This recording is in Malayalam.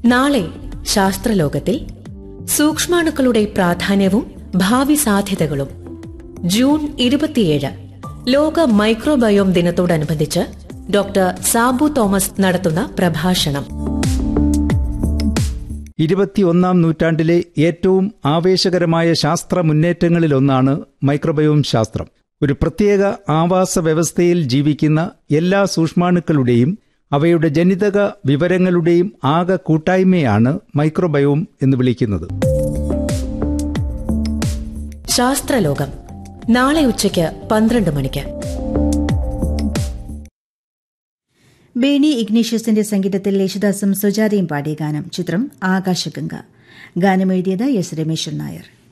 നാളെ ശാസ്ത്രലോകത്തിൽ സൂക്ഷ്മാണുക്കളുടെ പ്രാധാന്യവും ഭാവി സാധ്യതകളും ജൂൺ ഇരുപത്തിയേഴ് ലോക മൈക്രോബയോം ദിനത്തോടനുബന്ധിച്ച് ഡോക്ടർ സാബു തോമസ് നടത്തുന്ന പ്രഭാഷണം ഇരുപത്തിയൊന്നാം നൂറ്റാണ്ടിലെ ഏറ്റവും ആവേശകരമായ ശാസ്ത്ര മുന്നേറ്റങ്ങളിലൊന്നാണ് മൈക്രോബയോം ശാസ്ത്രം ഒരു പ്രത്യേക ആവാസ വ്യവസ്ഥയിൽ ജീവിക്കുന്ന എല്ലാ സൂക്ഷ്മാണുക്കളുടെയും അവയുടെ ജനിതക വിവരങ്ങളുടെയും ആകെ കൂട്ടായ്മയാണ് മൈക്രോബയോം എന്ന് വിളിക്കുന്നത് ശാസ്ത്രലോകം നാളെ ഉച്ചയ്ക്ക് പന്ത്രണ്ട് മണിക്ക് ബേണി ഇഗ്നീഷ്യസിന്റെ സംഗീതത്തിൽ യേശുദാസും സുജാതയും പാടിയ ഗാനം ചിത്രം ആകാശഗംഗ ഗാനമെഴുതിയത് എസ് രമേശൻ നായർ